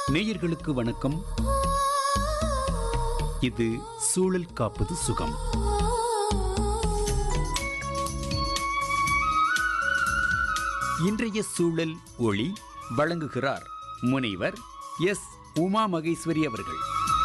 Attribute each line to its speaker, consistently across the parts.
Speaker 1: நேயர்களுக்கு வணக்கம் இது சூழல் காப்பது சுகம் இன்றைய சூழல் ஒளி வழங்குகிறார் முனைவர் எஸ் உமா மகேஸ்வரி அவர்கள்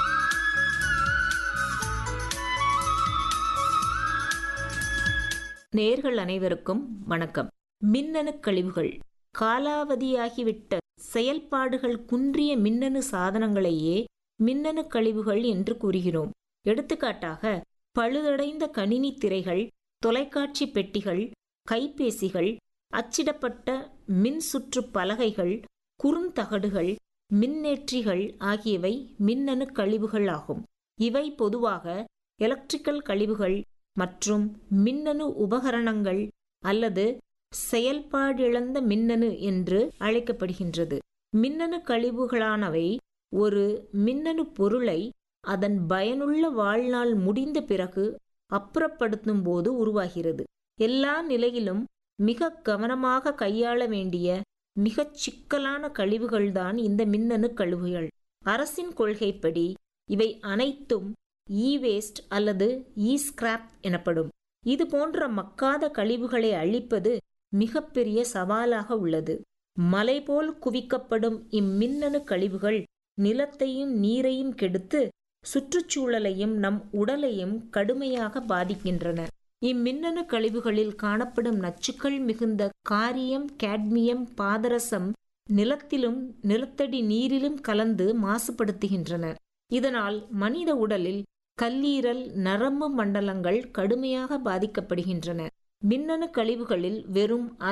Speaker 2: நேர்கள் அனைவருக்கும் வணக்கம் மின்னணு கழிவுகள் காலாவதியாகிவிட்ட செயல்பாடுகள் குன்றிய மின்னணு சாதனங்களையே மின்னணு கழிவுகள் என்று கூறுகிறோம் எடுத்துக்காட்டாக பழுதடைந்த கணினி திரைகள் தொலைக்காட்சி பெட்டிகள் கைபேசிகள் அச்சிடப்பட்ட மின் சுற்று பலகைகள் குறுந்தகடுகள் மின்னேற்றிகள் ஆகியவை மின்னணு கழிவுகள் ஆகும் இவை பொதுவாக எலக்ட்ரிக்கல் கழிவுகள் மற்றும் மின்னணு உபகரணங்கள் அல்லது செயல்பாடிழந்த மின்னணு என்று அழைக்கப்படுகின்றது மின்னணு கழிவுகளானவை ஒரு மின்னணு பொருளை அதன் பயனுள்ள வாழ்நாள் முடிந்த பிறகு அப்புறப்படுத்தும் போது உருவாகிறது எல்லா நிலையிலும் மிக கவனமாக கையாள வேண்டிய மிகச் சிக்கலான கழிவுகள்தான் இந்த மின்னணு கழிவுகள் அரசின் கொள்கைப்படி இவை அனைத்தும் இ வேஸ்ட் அல்லது இ ஸ்கிராப் எனப்படும் இது போன்ற மக்காத கழிவுகளை அழிப்பது மிகப்பெரிய சவாலாக உள்ளது மலை போல் குவிக்கப்படும் இம்மின்னணு கழிவுகள் நிலத்தையும் நீரையும் கெடுத்து சுற்றுச்சூழலையும் நம் உடலையும் கடுமையாக பாதிக்கின்றன இம்மின்னணு கழிவுகளில் காணப்படும் நச்சுக்கள் மிகுந்த காரியம் கேட்மியம் பாதரசம் நிலத்திலும் நிலத்தடி நீரிலும் கலந்து மாசுபடுத்துகின்றன இதனால் மனித உடலில் கல்லீரல் நரம்பு மண்டலங்கள் கடுமையாக பாதிக்கப்படுகின்றன மின்னணு கழிவுகளில் வெறும்